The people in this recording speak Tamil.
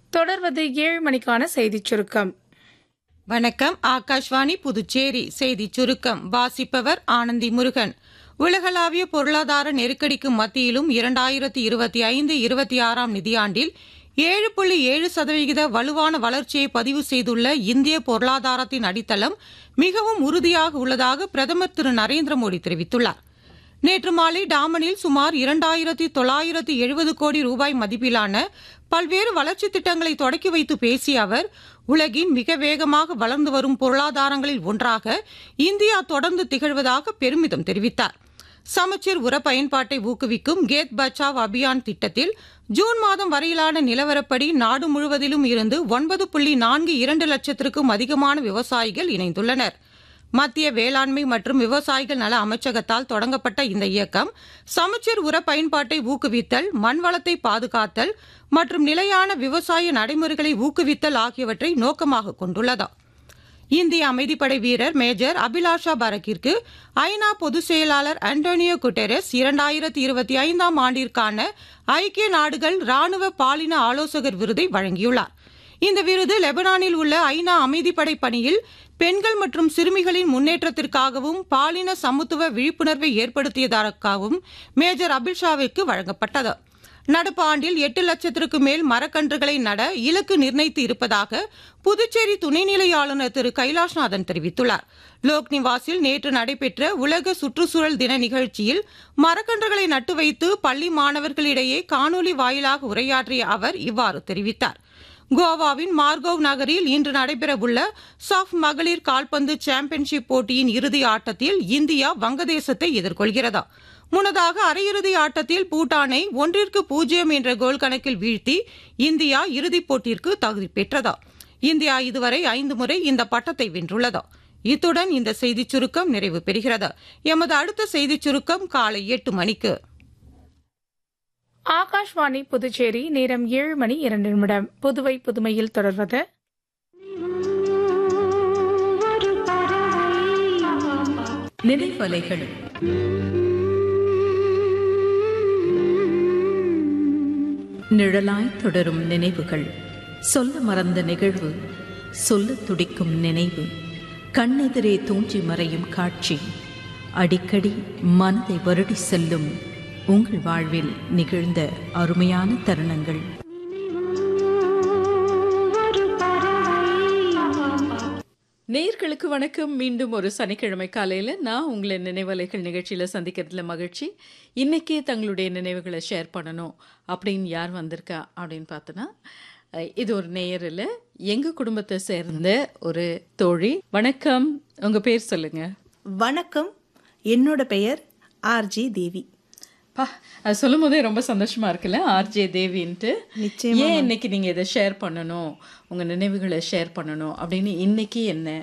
தொடர்வது ஏழு மணிக்கான செய்திச் சுருக்கம் வணக்கம் ஆகாஷ்வாணி புதுச்சேரி செய்தி சுருக்கம் வாசிப்பவர் ஆனந்தி முருகன் உலகளாவிய பொருளாதார நெருக்கடிக்கு மத்தியிலும் இரண்டாயிரத்தி இருபத்தி ஐந்து இருபத்தி ஆறாம் நிதியாண்டில் ஏழு புள்ளி ஏழு சதவிகித வலுவான வளர்ச்சியை பதிவு செய்துள்ள இந்திய பொருளாதாரத்தின் அடித்தளம் மிகவும் உறுதியாக உள்ளதாக பிரதமர் திரு நரேந்திர மோடி தெரிவித்துள்ளார் நேற்று மாலை டாமனில் சுமார் இரண்டாயிரத்தி தொள்ளாயிரத்தி எழுபது கோடி ரூபாய் மதிப்பிலான பல்வேறு வளர்ச்சித் திட்டங்களை தொடக்கி வைத்து பேசிய அவர் உலகின் மிக வேகமாக வளர்ந்து வரும் பொருளாதாரங்களில் ஒன்றாக இந்தியா தொடர்ந்து திகழ்வதாக பெருமிதம் தெரிவித்தார் சமச்சீர் உர பயன்பாட்டை ஊக்குவிக்கும் கேத் பச்சாவ் அபியான் திட்டத்தில் ஜூன் மாதம் வரையிலான நிலவரப்படி நாடு முழுவதிலும் இருந்து ஒன்பது புள்ளி நான்கு இரண்டு லட்சத்திற்கும் அதிகமான விவசாயிகள் இணைந்துள்ளனர் மத்திய வேளாண்மை மற்றும் விவசாயிகள் நல அமைச்சகத்தால் தொடங்கப்பட்ட இந்த இயக்கம் சமச்சீர் உர பயன்பாட்டை ஊக்குவித்தல் மண் வளத்தை பாதுகாத்தல் மற்றும் நிலையான விவசாய நடைமுறைகளை ஊக்குவித்தல் ஆகியவற்றை நோக்கமாக கொண்டுள்ளது இந்திய அமைதிப்படை வீரர் மேஜர் அபிலாஷா பரக்கிற்கு ஐநா பொதுச் செயலாளர் அண்டோனியோ குட்டெரஸ் இரண்டாயிரத்தி இருபத்தி ஐந்தாம் ஆண்டிற்கான ஐக்கிய நாடுகள் ராணுவ பாலின ஆலோசகர் விருதை வழங்கியுள்ளார் இந்த விருது லெபனானில் உள்ள ஐநா அமைதிப்படை பணியில் பெண்கள் மற்றும் சிறுமிகளின் முன்னேற்றத்திற்காகவும் பாலின சமத்துவ விழிப்புணர்வை ஏற்படுத்தியதற்காகவும் மேஜர் அபில்ஷாவிற்கு வழங்கப்பட்டது நடப்பு ஆண்டில் எட்டு லட்சத்திற்கு மேல் மரக்கன்றுகளை நட இலக்கு நிர்ணயித்து இருப்பதாக புதுச்சேரி துணைநிலை ஆளுநர் திரு கைலாஷ்நாதன் தெரிவித்துள்ளார் லோக் நிவாஸில் நேற்று நடைபெற்ற உலக சுற்றுச்சூழல் தின நிகழ்ச்சியில் மரக்கன்றுகளை நட்டு வைத்து பள்ளி மாணவர்களிடையே காணொலி வாயிலாக உரையாற்றிய அவர் இவ்வாறு தெரிவித்தார் கோவாவின் மார்கோவ் நகரில் இன்று நடைபெறவுள்ள சாஃப் மகளிர் கால்பந்து சாம்பியன்ஷிப் போட்டியின் இறுதி ஆட்டத்தில் இந்தியா வங்கதேசத்தை எதிர்கொள்கிறது முன்னதாக அரையிறுதி ஆட்டத்தில் பூட்டானை ஒன்றிற்கு பூஜ்ஜியம் என்ற கோல் கணக்கில் வீழ்த்தி இந்தியா இறுதிப் போட்டிற்கு தகுதி பெற்றது இந்தியா இதுவரை ஐந்து முறை இந்த பட்டத்தை வென்றுள்ளது இத்துடன் இந்த செய்திச் சுருக்கம் நிறைவு பெறுகிறது எமது அடுத்த செய்திச் சுருக்கம் காலை எட்டு மணிக்கு ஆகாஷ்வாணி புதுச்சேரி நேரம் ஏழு மணி இரண்டு நிமிடம் புதுவை புதுமையில் தொடர்வது நினைவலைகள் நிழலாய் தொடரும் நினைவுகள் சொல்ல மறந்த நிகழ்வு சொல்ல துடிக்கும் நினைவு கண்ணெதிரே தூஞ்சி மறையும் காட்சி அடிக்கடி மனதை வருடி செல்லும் உங்கள் வாழ்வில் நிகழ்ந்த அருமையான தருணங்கள் நேயர்களுக்கு வணக்கம் மீண்டும் ஒரு சனிக்கிழமை காலையில் நான் உங்களை நினைவலைகள் நிகழ்ச்சியில் சந்திக்கிறதுல மகிழ்ச்சி இன்றைக்கி தங்களுடைய நினைவுகளை ஷேர் பண்ணணும் அப்படின்னு யார் வந்திருக்கா அப்படின்னு பார்த்தோன்னா அஹ், இது ஒரு நேயர் இல்லை எங்கள் குடும்பத்தை சேர்ந்த ஒரு தோழி வணக்கம் உங்கள் பேர் சொல்லுங்கள் வணக்கம் என்னோட பெயர் ஆர்ஜி தேவி பா அது சொல்லும் போதே ரொம்ப சந்தோஷமா இருக்குல்ல ஆர்ஜே தேவின்ட்டு நிச்சயமா ஏன் இன்னைக்கு நீங்கள் இதை ஷேர் பண்ணணும் உங்கள் நினைவுகளை ஷேர் பண்ணணும் அப்படின்னு இன்னைக்கு என்ன